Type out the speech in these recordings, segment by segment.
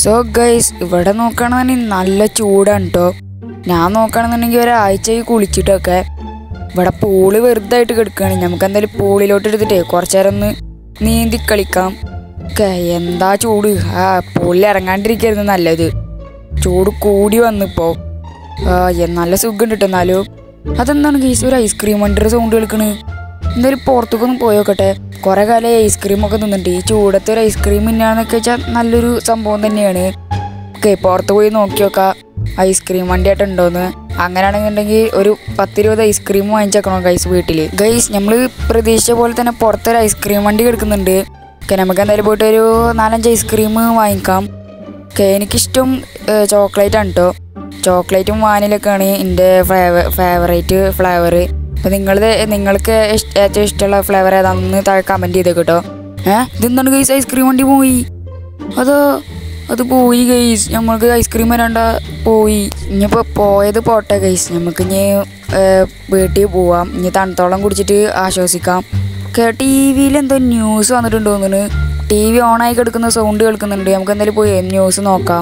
So guys ഇവിടെ നോക്കുകയാണെന്നുണ്ടെങ്കിൽ നല്ല ചൂടാണ് കേട്ടോ ഞാൻ നോക്കുകയാണെന്നുണ്ടെങ്കിൽ ഒരാഴ്ചയായി കുളിച്ചിട്ടൊക്കെ ഇവിടെ പൂള് വെറുതെ ആയിട്ട് കിടക്കുകയാണ് നമുക്ക് എന്തായാലും പൂളിലോട്ട് എടുത്തിട്ടേ കുറച്ചു നേരം ഒന്ന് നീന്തി കളിക്കാം ഒക്കെ എന്താ ചൂട് ആ പൂളിൽ ഇറങ്ങാണ്ടിരിക്കരുത് നല്ലത് ചൂട് കൂടി വന്നിപ്പോ ആ, എ- നല്ല സുഖം കിട്ടും എന്നാലും അതെന്താണ് ഗൈസ് ഒരു ഐസ്ക്രീം വണ്ടിയുടെ സൗണ്ട് കേൾക്കണ് എന്തായാലും പുറത്തേക്കൊന്ന് പോയോക്കട്ടെ കുറെ കാലം ഐസ്ക്രീം ഒക്കെ തിന്നിട്ട് ഈ ചൂടത്തെ ഒരു ഐസ്ക്രീം തിന്നാന്നൊക്കെ വെച്ചാൽ നല്ലൊരു സംഭവം തന്നെയാണ് ഓക്കെ പുറത്ത് പോയി നോക്കി നോക്കാം ഐസ്ക്രീം വണ്ടിയായിട്ട് ഉണ്ടോന്ന് അങ്ങനെയാണെന്നുണ്ടെങ്കിൽ ഒരു പത്തിരുപത് ഐസ്ക്രീം വാങ്ങിച്ചേക്കണോ ഗൈസ് വീട്ടിൽ ഗൈസ് നമ്മൾ പ്രതീക്ഷിച്ച പോലെ തന്നെ പുറത്തൊരു ഐസ്ക്രീം വണ്ടി കിടക്കുന്നുണ്ട് ഓക്കെ നമുക്ക് എന്തായാലും പോയിട്ട് ഒരു നാലഞ്ച് ഐസ്ക്രീം വാങ്ങിക്കാം ഓക്കെ എനിക്കിഷ്ടം ചോക്ലേറ്റ് ആണ് കേട്ടോ ചോക്ലേറ്റും വാനിലൊക്കെയാണ് എൻ്റെ ഫേവറേറ്റ് ഫ്ലേവർ അപ്പോൾ നിങ്ങളത് നിങ്ങൾക്ക് ഇഷ്- ഏറ്റവും ഇഷ്ടമുള്ള ഫ്ലേവർ ഏതാണെന്ന് താഴെ കമൻറ്റ് ചെയ്തേക്ക് കേട്ടോ ഏഹ് ഇതെന്താണ് ഗൈസ് ഐസ്ക്രീം വണ്ടി പോയി അതോ അത് പോയി ഗൈസ് നമ്മൾക്ക് ഐസ്ക്രീം വരാണ്ട പോയി ഇനിയിപ്പോൾ പോയത് പോട്ടെ ഗൈസ് നമുക്ക് ഇനി ഏഹ്, വീട്ടിൽ പോവാം ഇനി തണുത്തോളം കുടിച്ചിട്ട് ആശ്വസിക്കാം ഒക്കെ ടി വിയിൽ എന്തോ ന്യൂസ് വന്നിട്ടുണ്ട് തോന്നുന്നു ടി വി ഓണായി കിടക്കുന്ന സൗണ്ട് കേൾക്കുന്നുണ്ട് നമുക്ക് എന്തായാലും പോയി ന്യൂസ് നോക്കാം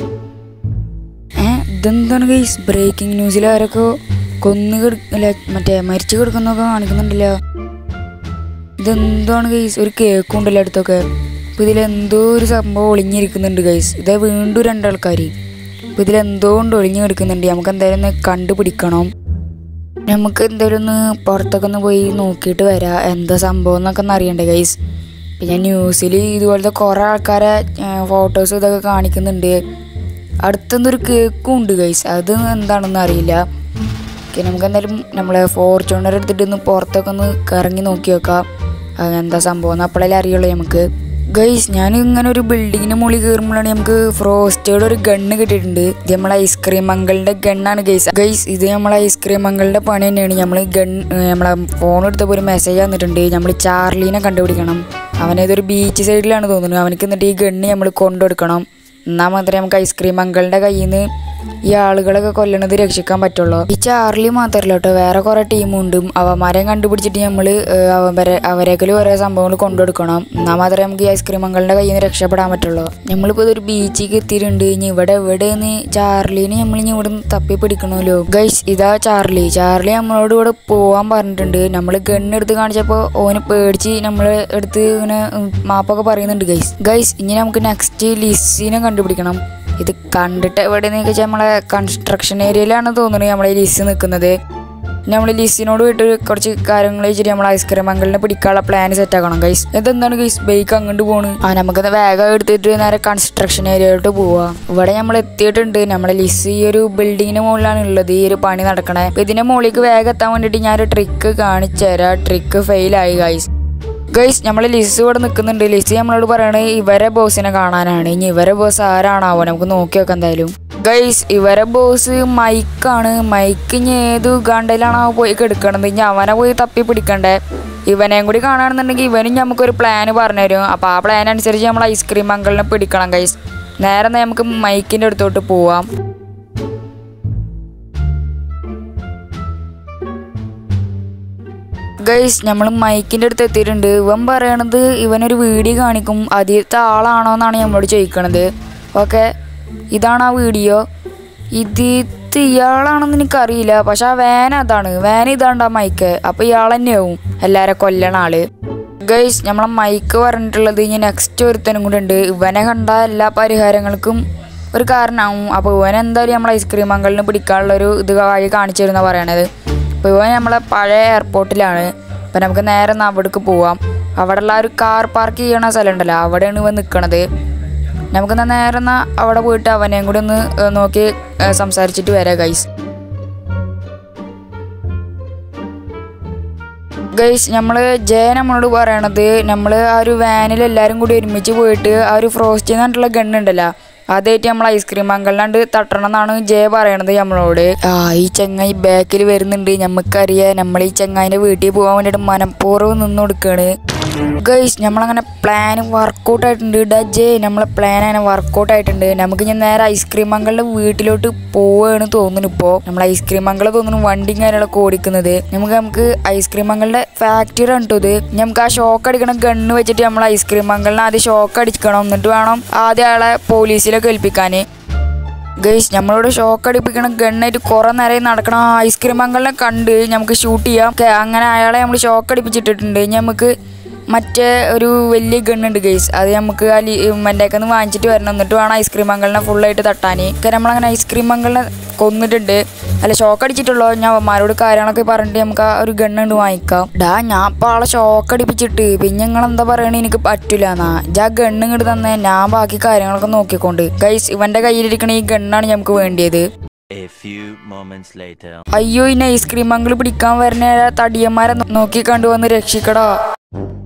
ഏ ഇതെന്താണ് ഗൈസ് ബ്രേക്കിംഗ് ന്യൂസിൽ ആരൊക്കെ കൊന്നു കിടക്കില്ല മറ്റേ മരിച്ചു കിടക്കുന്നൊക്കെ കാണിക്കുന്നുണ്ടല്ലോ ഇതെന്താണ് ഗൈസ് ഒരു കേക്കും ഉണ്ടല്ലോ അടുത്തൊക്കെ അപ്പോൾ ഇതിലെന്തോ ഒരു സംഭവം ഒളിഞ്ഞിരിക്കുന്നുണ്ട് ഗൈസ് ഇതേ വീണ്ടും രണ്ടാൾക്കാർ അപ്പോൾ ഇതിലെന്തോ ഉണ്ട് ഒളിഞ്ഞു കിടക്കുന്നുണ്ട് നമുക്ക് എന്തായാലും ഒന്ന് കണ്ടുപിടിക്കണം നമുക്ക് എന്തായാലും ഒന്ന് പുറത്തൊക്കെ ഒന്ന് പോയി നോക്കിയിട്ട് വരാം എന്താ സംഭവം എന്നൊക്കെ ഒന്ന് അറിയണ്ടേ ഗൈസ് പിന്നെ ന്യൂസിൽ ഇതുപോലത്തെ കുറേ ആൾക്കാരെ ഫോട്ടോസ് ഇതൊക്കെ കാണിക്കുന്നുണ്ട് അടുത്തൊന്നൊരു കേക്കും ഉണ്ട് ഗൈസ് അത് എന്താണെന്ന് അറിയില്ല ഓക്കെ നമുക്ക് എന്തായാലും നമ്മൾ ഫോർച്യൂണർ എടുത്തിട്ട് ഒന്ന് പുറത്തൊക്കെ ഒന്ന് ഇറങ്ങി നോക്കി നോക്കാം അത് എന്താ സംഭവം എന്ന് അപ്പോഴല്ലേ അറിയുള്ളൂ നമുക്ക് ഗൈസ് ഞാൻ ഇങ്ങനെ ഒരു ബിൽഡിങ്ങിന് മുകളിൽ കയറുമ്പോഴാണ് നമുക്ക് ഫ്രോസ്റ്റേഡ് ഒരു ഗണ്ണ് കിട്ടിയിട്ടുണ്ട് ഇത് നമ്മളെ ഐസ്ക്രീം അങ്കിളിന്റെ ഗണ്ണാണ് ഗൈസ് ഗൈസ് ഇത് നമ്മളെ ഐസ്ക്രീം അങ്കിളിന്റെ പണി തന്നെയാണ് നമ്മൾ ഗൺ നമ്മളെ ഫോൺ എടുത്തപ്പോൾ ഒരു മെസ്സേജ് വന്നിട്ടുണ്ട് നമ്മൾ ചാർലീനെ കണ്ടുപിടിക്കണം അവനേതൊരു ബീച്ച് സൈഡിലാണ് തോന്നുന്നത് അവനക്ക് എന്നിട്ട് ഈ ഗണ്ണ് നമ്മൾ കൊണ്ടുകൊടുക്കണം എന്നാൽ മാത്രമേ നമുക്ക് ഐസ്ക്രീം അങ്കിളിന്റെ കയ്യിൽ നിന്ന് ഈ ആളുകളൊക്കെ കൊല്ലണത് രക്ഷിക്കാൻ പറ്റുള്ളൂ ഈ ചാർലി മാത്രമല്ല കേട്ടോ വേറെ കുറെ ടീമുണ്ട് അവന്മാരെ കണ്ടുപിടിച്ചിട്ട് നമ്മൾ അവരെ അവരേക്കലും ഓരോ സംഭവങ്ങൾ കൊണ്ടുകൊടുക്കണം എന്നാൽ മാത്രമേ നമുക്ക് ഈ ഐസ്ക്രീം അങ്കിളിന്റെ കയ്യിൽ നിന്ന് രക്ഷപ്പെടാൻ പറ്റുള്ളൂ നമ്മളിപ്പോൾ ഇതൊരു ബീച്ചിലേക്ക് എത്തിയിട്ടുണ്ട് ഇനി ഇവിടെ എവിടെയെന്ന് ചാർലിനെ നമ്മൾ ഇനി ഇവിടെ നിന്ന് തപ്പി പിടിക്കണമല്ലോ ഗൈസ് ഇതാ ചാർലി ചാർലി നമ്മളോട് ഇവിടെ പോവാൻ പറഞ്ഞിട്ടുണ്ട് നമ്മൾ ഗണ്ണെടുത്ത് കാണിച്ചപ്പോൾ ഓന് പേടിച്ച് നമ്മൾ എടുത്ത് ഇങ്ങനെ ഉം, മാപ്പൊക്കെ പറയുന്നുണ്ട് ഗൈസ് ഗൈസ് ഇനി നമുക്ക് നെക്സ്റ്റ് ലിസിനെ കണ്ടുപിടിക്കണം ഇത് കണ്ടിട്ട് എവിടെയെന്ന് വെച്ചാൽ നമ്മളെ കൺസ്ട്രക്ഷൻ ഏരിയയിലാണ് തോന്നുന്നത് നമ്മളെ ലിസ് നിൽക്കുന്നത് നമ്മൾ ലിസിനോട് പോയിട്ട് കുറച്ച് കാര്യങ്ങൾ വെച്ചിട്ട് നമ്മൾ ഐസ്ക്രീം അങ്കിളിനെ പിടിക്കാനുള്ള പ്ലാൻ സെറ്റ് ആക്കണം ഗൈസ് ഇതെന്താണ് ഗൈസ് ബൈക്ക് അങ്ങോട്ട് പോണ് ആ നമുക്കത് വേഗം എടുത്തിട്ട് നേരെ കൺസ്ട്രക്ഷൻ ഏരിയയിലോട്ട് പോവാ ഇവിടെ നമ്മൾ എത്തിയിട്ടുണ്ട് നമ്മളെ ലിസ് ഈ ഒരു ബിൽഡിങ്ങിന് മുകളിലാണ് ഉള്ളത് ഈ ഒരു പണി നടക്കണേ അപ്പൊ ഇതിന്റെ മുകളിലേക്ക് വേഗം എത്താൻ വേണ്ടിയിട്ട് ഞാൻ ഒരു ട്രിക്ക് കാണിച്ചു തരാം ട്രിക്ക് ഫെയിലായി ഗൈസ് ഗൈസ് നമ്മൾ ലിസ് ഇവിടെ നിൽക്കുന്നുണ്ട് ലിസ് നമ്മളോട് പറയണേ ഇവരെ ബോസിനെ കാണാനാണ് ഇനി ഇവരെ ബോസ് ആരാണാവോ നമുക്ക് നോക്കി നോക്കാം എന്തായാലും ഗൈസ് ഇവരെ ബോസ് മൈക്കാണ് മൈക്ക് ഇനി ഏത് ഗണ്ടയിലാണോ പോയി കിടക്കണത് ഇനി അവനെ പോയി തപ്പി പിടിക്കണ്ടേ ഇവനെയും കൂടി കാണുകയാണെന്നുണ്ടെങ്കിൽ ഇവനും നമുക്കൊരു പ്ലാൻ പറഞ്ഞുതരും അപ്പോൾ ആ പ്ലാൻ അനുസരിച്ച് നമ്മൾ ഐസ്ക്രീം അങ്കിളിനെ പിടിക്കണം ഗൈസ് നേരെ എന്നാ നമുക്ക് മൈക്കിൻ്റെ അടുത്തോട്ട് പോവാം ഗൈസ് നമ്മൾ മൈക്കിൻ്റെ അടുത്ത് എത്തിയിട്ടുണ്ട് ഇവൻ പറയണത് ഇവനൊരു വീഡിയോ കാണിക്കും ആദ്യത്തെ ആളാണോ എന്നാണ് നമ്മളോട് ചോദിക്കണത് ഓക്കെ ഇതാണ് ആ വീഡിയോ ഇത് ഇയാളാണെന്ന് എനിക്കറിയില്ല പക്ഷെ ആ വാൻ അതാണ് വാൻ ഇതാണ്ട് ആ മൈക്ക് അപ്പോൾ ഇയാൾ തന്നെയാവും എല്ലാരെ കൊല്ലണ ആള് ഗൈസ് നമ്മളെ മൈക്ക് പറഞ്ഞിട്ടുള്ളത് ഇനി നെക്സ്റ്റ് ഒരുത്തനും കൂടെ ഉണ്ട് ഇവനെ കണ്ട എല്ലാ പരിഹാരങ്ങൾക്കും ഒരു കാരണമാവും അപ്പോൾ ഇവൻ എന്തായാലും നമ്മൾ ഐസ്ക്രീം അങ്കളിന് പിടിക്കാനുള്ള ഒരു ഇത് വഴി കാണിച്ചു തരുന്ന പറയണത് അപ്പോൾ ഇവൻ നമ്മളെ പഴയ എയർപോർട്ടിലാണ് അപ്പം നമുക്ക് നേരെ ഒന്ന് അവിടേക്ക് പോവാം അവിടെയുള്ള ആ ഒരു കാർ പാർക്ക് ചെയ്യണ സ്ഥലം ഉണ്ടല്ലോ അവിടെയാണ് ഇവൻ നിൽക്കണത് നമുക്കെന്നാ നേരെ എന്നാ അവിടെ പോയിട്ട് അവനെയും കൂടി ഒന്ന് ഏഹ്, നോക്കി ഏഹ്, സംസാരിച്ചിട്ട് വരാം ഗൈസ് ഗൈസ് നമ്മൾ ജയ നമ്മളോട് പറയണത് നമ്മൾ ആ ഒരു വാനിൽ എല്ലാവരും കൂടി ഒരുമിച്ച് പോയിട്ട് ആ ഒരു ഫ്രോസ്റ്റ് എന്നിട്ടുള്ള ഗണ്ണുണ്ടല്ലോ അതായിട്ട് നമ്മൾ ഐസ്ക്രീം അങ്കളിലാണ്ട് തട്ടണം എന്നാണ് ജയ പറയണത് നമ്മളോട് ആ ഈ ചങ്ങായി ബാക്കിൽ വരുന്നുണ്ട് നമുക്കറിയാം നമ്മൾ ഈ ചങ്ങായിൻ്റെ വീട്ടിൽ പോകാൻ വേണ്ടിയിട്ട് മനഃപൂർവ്വം നിന്ന് കൊടുക്കുകയാണ് ഗൈസ് നമ്മളങ്ങനെ പ്ലാൻ വർക്കൗട്ട് ആയിട്ടുണ്ട് ഡജേ നമ്മളെ പ്ലാൻ അങ്ങനെ വർക്കൗട്ട് ആയിട്ടുണ്ട് നമുക്ക് ഞാൻ നേരെ ഐസ്ക്രീം മംഗളുടെ വീട്ടിലോട്ട് പോവുകയാണ് തോന്നുന്നു ഇപ്പോൾ നമ്മൾ ഐസ്ക്രീം മംഗള തോന്നുന്നു വണ്ടിയും കാര്യങ്ങളൊക്കെ ഓടിക്കുന്നത് നമുക്ക് നമുക്ക് ഐസ്ക്രീം മംഗളുടെ ഫാക്ടറി ആണ് ഇത് നമുക്ക് ആ ഷോക്ക് അടിക്കണ ഗണ്ണ് വെച്ചിട്ട് നമ്മൾ ഐസ്ക്രീം മംഗളിനെ ആദ്യം ഷോക്ക് അടിക്കണം എന്നിട്ട് വേണം ആദ്യം ആളെ പോലീസിലൊക്കെ ഏൽപ്പിക്കാൻ ഗൈസ് നമ്മളോട് ഷോക്ക് അടിപ്പിക്കണ ഗണ്ണായിട്ട് കുറെ നേരം നടക്കണം ആ ഐസ്ക്രീം മംഗളിനെ കണ്ട് നമുക്ക് ഷൂട്ട് ചെയ്യാം ഒക്കെ അങ്ങനെ അയാളെ നമ്മൾ ഷോക്ക് അടിപ്പിച്ചിട്ടിട്ടുണ്ട് ഇനി നമുക്ക് മറ്റേ ഒരു വലിയ ഗണ്ണുണ്ട് ഗൈസ് അത് നമുക്ക് ആ മറ്റേക്കൊന്ന് വാങ്ങിച്ചിട്ട് വരണം എന്നിട്ട് വേണം ഐസ്ക്രീം മംഗളിനെ ഫുള്ളായിട്ട് തട്ടാൻ കാരണം നമ്മളങ്ങനെ ഐസ്ക്രീം മംഗളിനെ കൊന്നിട്ടുണ്ട് അല്ല ഷോക്ക് അടിച്ചിട്ടുള്ളൂ ഞാൻ അവന്മാരോട് കാര്യങ്ങളൊക്കെ പറഞ്ഞിട്ട് നമുക്ക് ആ ഒരു ഗണ്ണുണ്ട് വാങ്ങിക്കാം ഡാ ഞാൻ ഇപ്പോൾ ആളെ ഷോക്ക് അടിപ്പിച്ചിട്ട് പിന്നെ നിങ്ങൾ എന്താ പറയണേ എനിക്ക് പറ്റൂല എന്നാ ജാ ഗണ്ണ് ഇങ്ങോട്ട് തന്നെ ഞാൻ ബാക്കി കാര്യങ്ങളൊക്കെ നോക്കിക്കൊണ്ട് ഗൈസ് ഇവന്റെ കയ്യിലിരിക്കണ ഈ ഗണ്ണാണ് നമുക്ക് വേണ്ടിയത് A few moments later. അയ്യോ ഇനി ഐസ്ക്രീം മംഗിൾ പിടിക്കാൻ വരുന്ന തടിയന്മാരെ നോക്കി കണ്ടുവന്ന് രക്ഷിക്കടാ